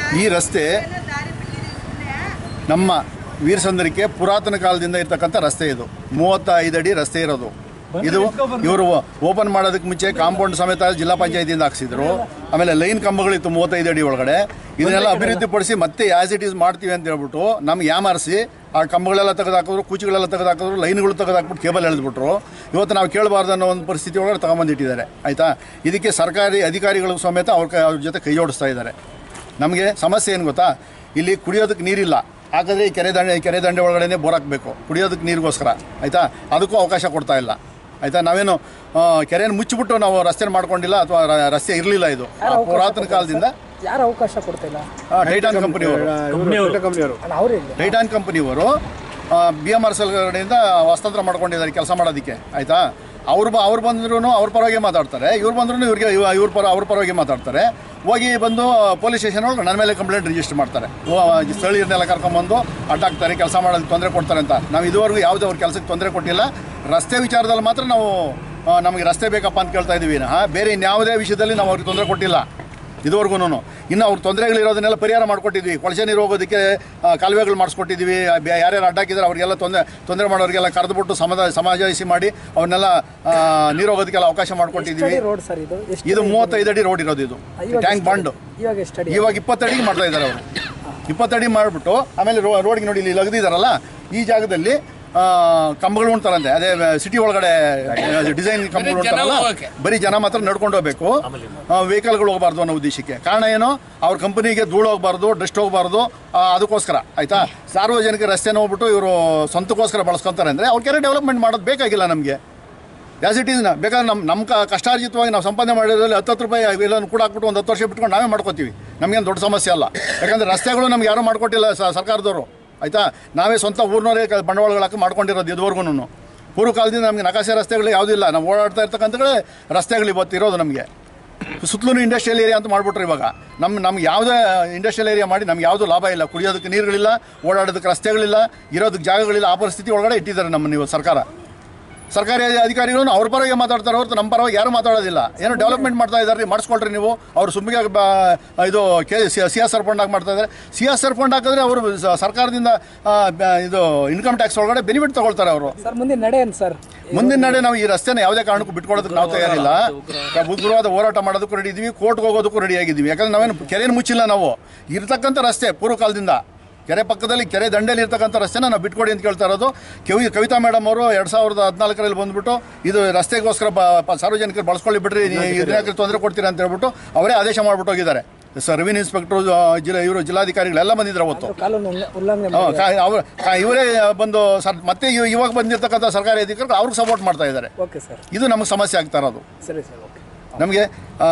ಈ ರಸ್ತೆ ನಮ್ಮ ವೀರಸಂದ್ರಕ್ಕೆ ಪುರಾತನ ಕಾಲದಿಂದ ಇರ್ತಕ್ಕಂಥ ರಸ್ತೆ ಇದು ಮೂವತ್ತೈದು ಅಡಿ ರಸ್ತೆ ಇರೋದು ಇದು ಇವರು ಓಪನ್ ಮಾಡೋದಕ್ಕೆ ಮುಂಚೆ ಕಾಂಪೌಂಡ್ ಸಮೇತ ಜಿಲ್ಲಾ ಪಂಚಾಯತಿಯಿಂದ ಹಾಕ್ಸಿದ್ರು ಆಮೇಲೆ ಲೈನ್ ಕಂಬಗಳಿತ್ತು ಮೂವತ್ತೈದು ಅಡಿ ಒಳಗಡೆ ಇದನ್ನೆಲ್ಲ ಅಭಿವೃದ್ಧಿಪಡಿಸಿ ಮತ್ತೆ ಆಸ್ ಇಟ್ ಈಸ್ ಮಾಡ್ತೀವಿ ಅಂತ ಹೇಳ್ಬಿಟ್ಟು ನಮ್ಗೆ ಯಾಮಾರಿಸಿ ಆ ಕಂಬಗಳೆಲ್ಲ ತೆಗೆದಾಕಿದ್ರು ಕೂಚಿಗಳೆಲ್ಲ ತೆಗೆದಾಕಿದ್ರು ಲೈನ್ಗಳು ತೆಗೆದಾಕ್ಬಿಟ್ಟು ಕೇಬಲ್ ಎಳೆದ್ಬಿಟ್ರು ಇವತ್ತು ನಾವು ಕೇಳಬಾರ್ದು ಅನ್ನೋ ಒಂದು ಪರಿಸ್ಥಿತಿ ಒಳಗಡೆ ತಗೊಂಬಂದಿಟ್ಟಿದ್ದಾರೆ ಆಯಿತಾ ಇದಕ್ಕೆ ಸರ್ಕಾರಿ ಅಧಿಕಾರಿಗಳು ಸಮೇತ ಅವ್ರ ಕೈ- ಅವ್ರ ಜೊತೆ ಕೈ ಜೋಡಿಸ್ತಾ ಇದ್ದಾರೆ ನಮಗೆ ಸಮಸ್ಯೆ ಏನು ಗೊತ್ತಾ ಇಲ್ಲಿ ಕುಡಿಯೋದಕ್ಕೆ ನೀರಿಲ್ಲ ಹಾಗಾದರೆ ಈ ಕೆರೆ ದಂಡೆ ಕೆರೆ ದಂಡೆ ಒಳಗಡೆ ಬೋರ್ ಹಾಕಬೇಕು ಕುಡಿಯೋದಕ್ಕೆ ನೀರಿಗೋಸ್ಕರ ಆಯಿತಾ ಅದಕ್ಕೂ ಅವಕಾಶ ಕೊಡ್ತಾ ಇಲ್ಲ ಆಯಿತಾ ನಾವೇನು ಆ, ಕೆರೆಯನ್ನು ಮುಚ್ಚಿಬಿಟ್ಟು ನಾವು ರಸ್ತೆ ಮಾಡ್ಕೊಂಡಿಲ್ಲ ಅಥವಾ ರ- ರಸ್ತೆ ಇರಲಿಲ್ಲ ಇದು ಆ ಪುರಾತನ ಕಾಲದಿಂದ ಯಾರು ಅವಕಾಶ ಕೊಡ್ತಿಲ್ಲ ಆ, ಟೈಟಾನ್ ಕಂಪನಿಯವರು ಅಲ್ಲ ಅವರೇ ಇಲ್ಲ ಟೈಟಾನ್ ಕಂಪನಿಯವರು ಬಿ ಎಮ್ ಆರ್ ಎಲ್ ಕಡೆಯಿಂದ ಹಸ್ತಾಂತರ ಮಾಡ್ಕೊಂಡಿದ್ದಾರೆ ಕೆಲಸ ಮಾಡೋದಕ್ಕೆ ಆಯಿತಾ ಅವ್ರು ಬ ಅವ್ರು ಬಂದ್ರು ಅವ್ರ ಪರವಾಗಿ ಮಾತಾಡ್ತಾರೆ ಇವ್ರು ಬಂದ್ರು ಇವ್ರಿಗೆ ಇವ- ಇವ್ರ ಪರ ಅವ್ರ ಪರವಾಗಿ ಮಾತಾಡ್ತಾರೆ ಹೋಗಿ ಬಂದು ಪೊಲೀಸ್ ಸ್ಟೇಷನ್ ಒಳಗೆ ನನ್ನ ಮೇಲೆ ಕಂಪ್ಲೇಂಟ್ ರಿಜಿಸ್ಟರ್ ಮಾಡ್ತಾರೆ ಓ, ಸ್ಥಳೀಯರನ್ನೆಲ್ಲ ಕರ್ಕೊಂಬಂದು ಅಡ್ಡಾಕ್ತಾರೆ ಕೆಲಸ ಮಾಡೋದಕ್ಕೆ ತೊಂದರೆ ಕೊಡ್ತಾರೆ ಅಂತ ನಾವು ಇದುವರೆಗೂ ಯಾವುದೇ ಅವ್ರ ಕೆಲಸಕ್ಕೆ ತೊಂದರೆ ಕೊಟ್ಟಿಲ್ಲ ರಸ್ತೆ ವಿಚಾರದಲ್ಲಿ ಮಾತ್ರ ನಾವು ಆ, ನಮಗೆ ರಸ್ತೆ ಬೇಕಪ್ಪ ಅಂತ ಕೇಳ್ತಾ ಇದ್ದೀವಿ ಹಾಂ ಬೇರೆ ಇನ್ಯಾವುದೇ ವಿಷಯದಲ್ಲಿ ನಾವು ಅವ್ರಿಗೆ ತೊಂದರೆ ಕೊಟ್ಟಿಲ್ಲ ಇದುವರೆಗೂ ಇನ್ನು ಅವ್ರ ತೊಂದರೆಗಳಿರೋದನ್ನೆಲ್ಲ ಪರಿಹಾರ ಮಾಡಿಕೊಟ್ಟಿದ್ವಿ ಕೊಳಚೆ ನೀರು ಹೋಗೋದಕ್ಕೆ ಆ, ಕಾಲುವೆಗಳು ಮಾಡಿಸ್ಕೊಟ್ಟಿದ್ವಿ ಆ, ಬ್ಯಾ- ಯಾರ್ಯಾರು ಅಡ್ಡಾಕಿದ್ರೆ ಅವ್ರಿಗೆಲ್ಲ ತೊಂದರೆ ತೊಂದರೆ ಮಾಡೋರಿಗೆಲ್ಲ ಕರೆದುಬಿಟ್ಟು ಸಮಾಜ ಸಮಾಜಾಯಿಸಿ ಮಾಡಿ ಅವನ್ನೆಲ್ಲ ಆ, ನೀರು ಹೋಗೋದಕ್ಕೆಲ್ಲ ಅವಕಾಶ ಮಾಡಿಕೊಟ್ಟಿದ್ವಿ ರೋಡ್ ಸರ್ ಇದು ಎಷ್ಟು ಇದು ಮೂವತ್ತೈದು ಅಡಿ ರೋಡ್ ಇರೋದು ಇದು ಇವಾಗ ಟ್ಯಾಂಕ್ ಎಷ್ಟು ಬಾಂಡು ಇವಾಗ ಎಷ್ಟು ಅಡಿ ಇವಾಗ ಇಪ್ಪತ್ತಡಿಗೆ ಮಾಡ್ತಾ ಇದ್ದಾರೆ ಅವರು ಇಪ್ಪತ್ತಡಿ ಮಾಡಿಬಿಟ್ಟು ಆಮೇಲೆ ರೋ ರೋಡ್ಗೆ ನೋಡಿ ಇಲ್ಲಿ ಲಗದಿದ್ದಾರಲ್ಲ ಈ ಜಾಗದಲ್ಲಿ ಆ, ಕಂಬಗಳು ಉಂಟಾರಂತೆ ಅದೇ ಸಿಟಿ ಒಳಗಡೆ ಡಿಸೈನ್ ಕಂಬಗಳು ಉಂಟಾರಲ್ಲ ಬರೀ ಜನ ಮಾತ್ರ ನಡ್ಕೊಂಡು ಹೋಗ್ಬೇಕು ವೆಹಿಕಲ್ಗಳು ಹೋಗಬಾರ್ದು ಅನ್ನೋ ಉದ್ದೇಶಕ್ಕೆ ಕಾರಣ ಏನು ಅವ್ರ ಕಂಪನಿಗೆ ಧೂಳು ಹೋಗಬಾರ್ದು ಡಸ್ಟ್ ಹೋಗಬಾರ್ದು ಅದಕ್ಕೋಸ್ಕರ ಆಯ್ತಾ ಸಾರ್ವಜನಿಕ ರಸ್ತೆನ ಹೋಗ್ಬಿಟ್ಟು ಇವರು ಸ್ವಂತಕ್ಕೋಸ್ಕರ ಬಳಸ್ಕೊಂತಾರೆ ಅಂದರೆ ಅವ್ರ ಕೆರೆ ಡೆವಲಪ್ಮೆಂಟ್ ಮಾಡೋದು ಬೇಕಾಗಿಲ್ಲ ನಮಗೆ ಆಸ್ ಇಟ್ ಈಸ್ ಬೇಕಾದ್ರೆ ನಮ್ಮ ನಮ್ಮ ಕ- ಕಷ್ಟಾರ್ಜಿತವಾಗಿ ನಾವು ಸಂಪಾದನೆ ಮಾಡಿದ್ರಲ್ಲಿ ಹತ್ತು ಹತ್ತು ರೂಪಾಯಿ ಎಲ್ಲ ಕೂಡ ಹಾಕ್ಬಿಟ್ಟು ಒಂದು ಹತ್ತು ವರ್ಷ ಬಿಟ್ಕೊಂಡು ನಾವೇ ಮಾಡ್ಕೋತೀವಿ ನಮಗೇನು ದೊಡ್ಡ ಸಮಸ್ಯೆ ಅಲ್ಲ ಯಾಕಂದರೆ ರಸ್ತೆಗಳು ನಮ್ಗೆ ಯಾರೂ ಮಾಡ್ಕೊಟ್ಟಿಲ್ಲ ಸ- ಸರ್ಕಾರದವರು ಆಯಿತಾ ನಾವೇ ಸ್ವಂತ ಊರಿನವರೇ ಕ- ಬಂಡವಾಳಗಳು ಹಾಕಿ ಮಾಡ್ಕೊಂಡಿರೋದು ಇದುವರೆಗೂ ಪೂರ್ವ ಕಾಲದಿಂದ ನಮಗೆ ನಕಾಸೆ ರಸ್ತೆಗಳು ಯಾವುದೂ ಇಲ್ಲ ನಾವು ಓಡಾಡ್ತಾ ಇರ್ತಕ್ಕಂಥಗಳೇ ರಸ್ತೆಗಳು ಇವತ್ತು ಇರೋದು ನಮಗೆ ಸುತ್ತಲೂ ಇಂಡಸ್ಟ್ರಿಯಲ್ ಏರಿಯಾ ಅಂತ ಮಾಡ್ಬಿಟ್ರು ಇವಾಗ ನಮ್ಮ ನಮ್ಗೆ ಯಾವುದೇ ಇಂಡಸ್ಟ್ರಿಯಲ್ ಏರಿಯಾ ಮಾಡಿ ನಮ್ಗೆ ಯಾವುದೂ ಲಾಭ ಇಲ್ಲ ಕುಡಿಯೋದಕ್ಕೆ ನೀರುಗಳಿಲ್ಲ ಓಡಾಡೋದಕ್ಕೆ ರಸ್ತೆಗಳಿಲ್ಲ ಇರೋದಕ್ಕೆ ಜಾಗಗಳಿಲ್ಲ ಆ ಪರಿಸ್ಥಿತಿ ಒಳಗಡೆ ಇಟ್ಟಿದ್ದಾರೆ ನಮ್ಮನ್ನು ಇವತ್ತು ಸರ್ಕಾರ ಸರ್ಕಾರಿ ಅಧಿಕಾರಿಗಳು ಅವ್ರ ಪರವಾಗಿ ಮಾತಾಡ್ತಾರೆ ಹೊರತು ನಮ್ಮ ಪರವಾಗಿ ಯಾರು ಮಾತಾಡೋದಿಲ್ಲ ಏನೋ ಡೆವಲಪ್ಮೆಂಟ್ ಮಾಡ್ತಾ ಇದ್ದಾರೆ ಮಾಡಿಸ್ಕೊಳ್ರಿ ನೀವು ಅವ್ರು ಸುಮ್ಮಿಗೆ ಬ- ಇದು K C S R fund ಆಗಿ ಮಾಡ್ತಾ ಇದ್ದಾರೆ ಸಿ ಎಸ್ ಆರ್ ಫಂಡ್ ಹಾಕಿದ್ರೆ ಅವರು ಸ- ಸರ್ಕಾರದಿಂದ ಆ, ಬ- ಇದು ಇನ್ಕಮ್ ಟ್ಯಾಕ್ಸ್ ಒಳಗಡೆ ಬೆನಿಫಿಟ್ ತಗೊಳ್ತಾರೆ ಅವರು ಸರ್ ಮುಂದೆ ನಡೆ ಏನು ಸರ್ ಮುಂದಿನ ನಡೆ ನಾವು ಈ ರಸ್ತೆನ ಯಾವುದೇ ಕಾರಣಕ್ಕೂ ಬಿಟ್ಕೊಡೋದಕ್ಕೆ ನಾವು ತಯಾರಿಲ್ಲ ಉಗ್ರವಾದ ಹೋರಾಟ ಮಾಡೋದಕ್ಕೂ ರೆಡಿ ಇದ್ದೀವಿ ಕೋರ್ಟ್ಗೆ ಹೋಗೋದಕ್ಕೂ ರೆಡಿ ಆಗಿದ್ದೀವಿ ಯಾಕಂದ್ರೆ ನಾವೇನು ಕೆರೆಯನ್ನು ಮುಚ್ಚಿಲ್ಲ ನಾವು ಇರ್ತಕ್ಕಂಥ ರಸ್ತೆ ಪೂರ್ವ ಕಾಲದಿಂದ ಕೆರೆ ಪಕ್ಕದಲ್ಲಿ ಕೆರೆ ದಂಡೆಯಲ್ಲಿ ಇರ್ತಕ್ಕಂಥ ರಸ್ತೆನ ನಾವು ಬಿಟ್ಕೊಡಿ ಅಂತ ಕೇಳ್ತಾ ಇರೋದು ಕವಿ ಕವಿತಾ ಮೇಡಮ್ ಅವರು ಎರಡು ಸಾವಿರದ ಹದಿನಾಲ್ಕರಲ್ಲಿ ಬಂದ್ಬಿಟ್ಟು ಇದು ರಸ್ತೆಗೋಸ್ಕರ ಬ ಪ- ಸಾರ್ವಜನಿಕರು ಬಳಸ್ಕೊಳ್ಳಿ ಬಿಡ್ರಿ ಇದನ್ನ ತೊಂದರೆ ಕೊಡ್ತೀರಾ ಅಂತ ಹೇಳ್ಬಿಟ್ಟು ಅವರೇ ಆದೇಶ ಮಾಡ್ಬಿಟ್ಟು ಹೋಗಿದ್ದಾರೆ ಸರ್ ರೆವಿನ್ಯೂ ಇನ್ಸ್ಪೆಕ್ಟ್ರು ಜಿಲ್ಲಾ ಇವರು ಜಿಲ್ಲಾಧಿಕಾರಿಗಳೆಲ್ಲ ಬಂದಿದ್ರು ಅವತ್ತು ಕಾನೂನು ಉಲ್ಲ- ಉಲ್ಲಂಘನೆ ಹಾ, ಕಾ- ಅವ್ರ ಕಾ- ಇವರೇ ಬಂದು ಸರ್ ಮತ್ತೆ ಇವ- ಇವಾಗ ಬಂದಿರತಕ್ಕಂಥ ಸರ್ಕಾರಿ ಅಧಿಕಾರಿಗಳು ಅವ್ರಿಗೆ ಸಪೋರ್ಟ್ ಮಾಡ್ತಾ ಇದ್ದಾರೆ ಓಕೆ ಸರ್ ಇದು ನಮಗೆ ಸಮಸ್ಯೆ ಆಗ್ತಾ ಇರೋದು ಸರಿ ಸರ್ ಓಕೆ ನಮಗೆ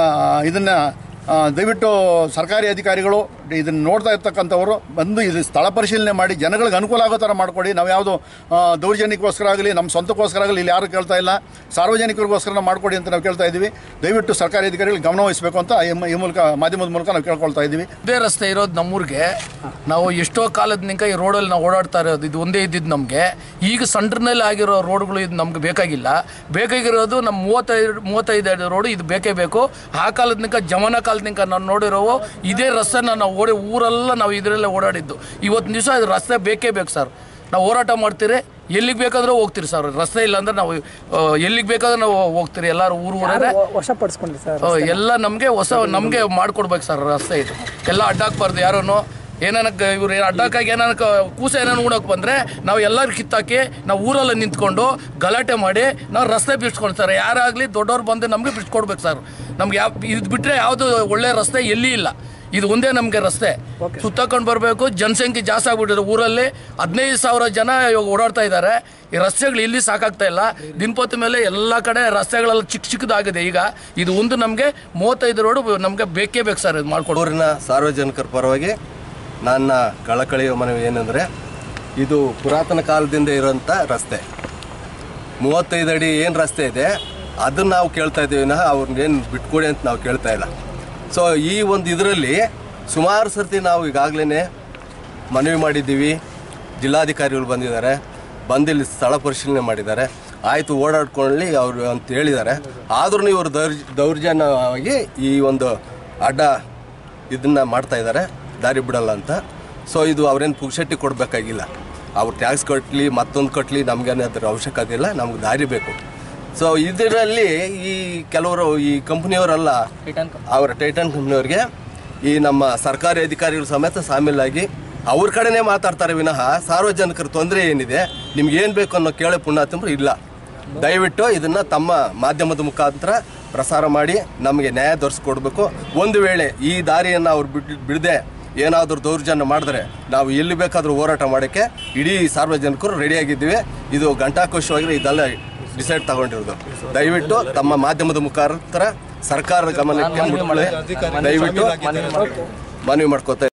ಇದನ್ನು ದಯವಿಟ್ಟು ಸರ್ಕಾರಿ ಅಧಿಕಾರಿಗಳು ಇದನ್ನು ನೋಡ್ತಾ ಇರ್ತಕ್ಕಂಥವರು ಬಂದು ಇದು ಸ್ಥಳ ಪರಿಶೀಲನೆ ಮಾಡಿ ಜನಗಳಿಗೆ ಅನುಕೂಲ ಆಗೋ ಥರ ಮಾಡಿಕೊಡಿ ನಾವು ಯಾವುದು ಆ, ದೌರ್ಜನ್ಯಕ್ಕೋಸ್ಕರ ಆಗಲಿ ನಮ್ಮ ಸ್ವಂತಕ್ಕೋಸ್ಕರ ಆಗಲಿ ಇಲ್ಲಿ ಯಾರು ಕೇಳ್ತಾ ಇಲ್ಲ ಸಾರ್ವಜನಿಕರಿಗೋಸ್ಕರ ನಾವು ಮಾಡಿಕೊಡಿ ಅಂತ ನಾವು ಕೇಳ್ತಾ ಇದ್ದೀವಿ ದಯವಿಟ್ಟು ಸರ್ಕಾರಿ ಅಧಿಕಾರಿಗಳು ಗಮನ ವಹಿಸಬೇಕು ಅಂತ ಈ ಮ- ಈ ಮೂಲಕ ಮಾಧ್ಯಮದ ಮೂಲಕ ನಾವು ಕೇಳ್ಕೊಳ್ತಾ ಇದ್ದೀವಿ ಇದೇ ರಸ್ತೆ ಇರೋದು ನಮ್ಮೂರಿಗೆ ನಾವು ಎಷ್ಟೋ ಕಾಲದ ನಿಂಕ ಈ ರೋಡಲ್ಲಿ ನಾವು ಓಡಾಡ್ತಾ ಇರೋದು ಇದು ಒಂದೇ ಇದ್ದಿದ್ದು ನಮಗೆ ಈಗ ಸೆಂಟ್ರ್ನಲ್ಲಿ ಆಗಿರೋ ರೋಡ್ಗಳು ಇದು ನಮ್ಗೆ ಬೇಕಾಗಿಲ್ಲ ಬೇಕಾಗಿರೋದು ನಮ್ಮ ಮೂವತ್ತೈದು ಮೂವತ್ತೈದು ಅಡಿ ರೋಡು ಇದು ಬೇಕೇ ಬೇಕು ಆ ಕಾಲದ ನಿಂಕ ಜಮನ ಕಾಲದ ನಿಂಕ ನಾವು ನೋಡಿರೋ ಇದೇ ರಸ್ತೆನ ನಾವು ಓಡಿ ಊರೆಲ್ಲ ನಾವು ಇದರಲ್ಲೇ ಓಡಾಡಿದ್ದು ಇವತ್ತು ದಿವಸ ಇದು ರಸ್ತೆ ಬೇಕೇ ಬೇಕು ಸರ್ ನಾವು ಹೋರಾಟ ಮಾಡ್ತೀರಿ ಎಲ್ಲಿಗೆ ಬೇಕಾದರೂ ಹೋಗ್ತೀರಿ ಸರ್ ರಸ್ತೆ ಇಲ್ಲ ಅಂದ್ರೆ ನಾವು ಆ, ಎಲ್ಲಿಗೆ ಬೇಕಾದ್ರೆ ನಾವು ಹೋಗ್ತೀರಿ ಎಲ್ಲರೂ ಊರು ಊರೇ ವಶಪಡಿಸ್ಕೊಂಡ್ರಿ ಸರ್ ಆ, ಎಲ್ಲ ನಮಗೆ ಹೊಸ ನಮಗೆ ಮಾಡ್ಕೊಡ್ಬೇಕು ಸರ್ ರಸ್ತೆ ಇದು ಎಲ್ಲ ಅಡ್ಡಾಕ್ಬಾರ್ದು ಯಾರೂ ಏನನಕ್ಕೆ ಇವ್ರು ಏನು ಅಡ್ಡಕ್ಕಾಗಿ ಏನಕ್ಕ ಕೂಸ ಏನಾರು ಉಣಕ್ಕೆ ಬಂದರೆ ನಾವು ಎಲ್ಲರೂ ಕಿತ್ತಾಕಿ ನಾವು ಊರಲ್ಲಿ ನಿಂತ್ಕೊಂಡು ಗಲಾಟೆ ಮಾಡಿ ನಾವು ರಸ್ತೆ ಬಿಡಿಸ್ಕೊಂಡು ಸರ್ ಯಾರಾಗಲಿ ದೊಡ್ಡವ್ರು ಬಂದು ನಮಗೆ ಬಿಡಿಸ್ಕೊಡ್ಬೇಕು ಸರ್ ನಮ್ಗೆ ಯಾವ ಇದು ಬಿಟ್ಟರೆ ಯಾವುದು ಒಳ್ಳೆ ರಸ್ತೆ ಎಲ್ಲಿ ಇಲ್ಲ ಇದು ಒಂದೇ ನಮಗೆ ರಸ್ತೆ ಸುತ್ತಕೊಂಡು ಬರಬೇಕು ಜನಸಂಖ್ಯೆ ಜಾಸ್ತಿ ಆಗ್ಬಿಟ್ಟಿದೆ ಊರಲ್ಲಿ ಹದಿನೈದು ಸಾವಿರ ಜನ ಇವಾಗ ಓಡಾಡ್ತಾ ಇದ್ದಾರೆ ಈ ರಸ್ತೆಗಳು ಇಲ್ಲಿ ಸಾಕಾಗ್ತಾ ಇಲ್ಲ ದಿನಪತ್ತು ಮೇಲೆ ಎಲ್ಲ ಕಡೆ ರಸ್ತೆಗಳೆಲ್ಲ ಚಿಕ್ಕ ಚಿಕ್ಕದಾಗಿದೆ ಈಗ ಇದು ಒಂದು ನಮಗೆ ಮೂವತ್ತೈದು ರೋಡು ನಮಗೆ ಬೇಕೇ ಬೇಕು ಸರ್ ಇದು ಮಾಡ್ಕೊಡು ಊರಿನ ಸಾರ್ವಜನಿಕರ ಪರವಾಗಿ ನನ್ನ ಕಳಕಳಿಯ ಮನವಿ ಏನಂದರೆ ಇದು ಪುರಾತನ ಕಾಲದಿಂದ ಇರೋಂಥ ರಸ್ತೆ ಮೂವತ್ತೈದು ಅಡಿ ಏನು ರಸ್ತೆ ಇದೆ ಅದನ್ನು ನಾವು ಕೇಳ್ತಾ ಇದ್ದೀವಿ ವಿನಃ ಅವ್ರನ್ನೇನು ಬಿಟ್ಕೊಡಿ ಅಂತ ನಾವು ಕೇಳ್ತಾ ಇಲ್ಲ ಸೊ ಈ ಒಂದು ಇದರಲ್ಲಿ ಸುಮಾರು ಸರ್ತಿ ನಾವು ಈಗಾಗಲೇ ಮನವಿ ಮಾಡಿದ್ದೀವಿ ಜಿಲ್ಲಾಧಿಕಾರಿಗಳು ಬಂದಿದ್ದಾರೆ ಬಂದು ಇಲ್ಲಿ ಸ್ಥಳ ಪರಿಶೀಲನೆ ಮಾಡಿದ್ದಾರೆ ಆಯಿತು ಓಡಾಡ್ಕೊಳ್ಳಿ ಅವರು ಅಂತ ಹೇಳಿದ್ದಾರೆ ಆದ್ರೂ ಇವರು ದೌರ್ಜ ದೌರ್ಜನ್ಯವಾಗಿ ಈ ಒಂದು ಅಡ್ಡ ಇದನ್ನು ಮಾಡ್ತಾ ಇದ್ದಾರೆ ದಾರಿ ಬಿಡಲ್ಲ ಅಂತ ಸೊ ಇದು ಅವ್ರೇನು ಪುಕ್ಷಟ್ಟಿ ಕೊಡಬೇಕಾಗಿಲ್ಲ ಅವ್ರು ಟ್ಯಾಕ್ಸ್ ಕಟ್ಟಲಿ ಮತ್ತೊಂದು ಕಟ್ಟಲಿ ನಮಗೇನು ಅದ್ರ ಅವಶ್ಯಕತೆ ಇಲ್ಲ ನಮ್ಗೆ ದಾರಿ ಬೇಕು ಸೊ ಇದರಲ್ಲಿ ಈ ಕೆಲವರು ಈ ಕಂಪ್ನಿಯವರೆಲ್ಲ ಅವರ ಟೈಟನ್ ಕಂಪ್ನಿಯವ್ರಿಗೆ ಈ ನಮ್ಮ ಸರ್ಕಾರಿ ಅಧಿಕಾರಿಗಳು ಸಮೇತ ಸಾಮೀಲಾಗಿ ಅವ್ರ ಕಡೆನೇ ಮಾತಾಡ್ತಾರೆ ವಿನಃ ಸಾರ್ವಜನಿಕರ ತೊಂದರೆ ಏನಿದೆ ನಿಮ್ಗೆ ಏನು ಬೇಕು ಅನ್ನೋ ಕೇಳೋ ಪುಣ್ಯಾತಂಬ್ರು ಇಲ್ಲ ದಯವಿಟ್ಟು ಇದನ್ನು ತಮ್ಮ ಮಾಧ್ಯಮದ ಮುಖಾಂತರ ಪ್ರಸಾರ ಮಾಡಿ ನಮಗೆ ನ್ಯಾಯ ದೊರಸ್ಕೊಡ್ಬೇಕು ಒಂದು ವೇಳೆ ಈ ದಾರಿಯನ್ನು ಅವ್ರು ಬಿಡ್ ಬಿಡದೆ ಏನಾದರೂ ದೌರ್ಜನ್ಯ ಮಾಡಿದ್ರೆ ನಾವು ಎಲ್ಲಿ ಬೇಕಾದರೂ ಹೋರಾಟ ಮಾಡೋಕ್ಕೆ ಇಡೀ ಸಾರ್ವಜನಿಕರು ರೆಡಿಯಾಗಿದ್ದೀವಿ ಇದು ಗಂಟಾಕೋಶವಾಗಿ ಇದೆಲ್ಲ ಡಿಸೈಡ್ ತಗೊಂಡಿರೋದು ದಯವಿಟ್ಟು ತಮ್ಮ ಮಾಧ್ಯಮದ ಮುಖಾಂತರ ಸರ್ಕಾರದ ಗಮನಕ್ಕೆ ಮುಟ್ಕೊಳ್ಳಿ ದಯವಿಟ್ಟು ಮನವಿ ಮಾಡ್ಕೋತಾ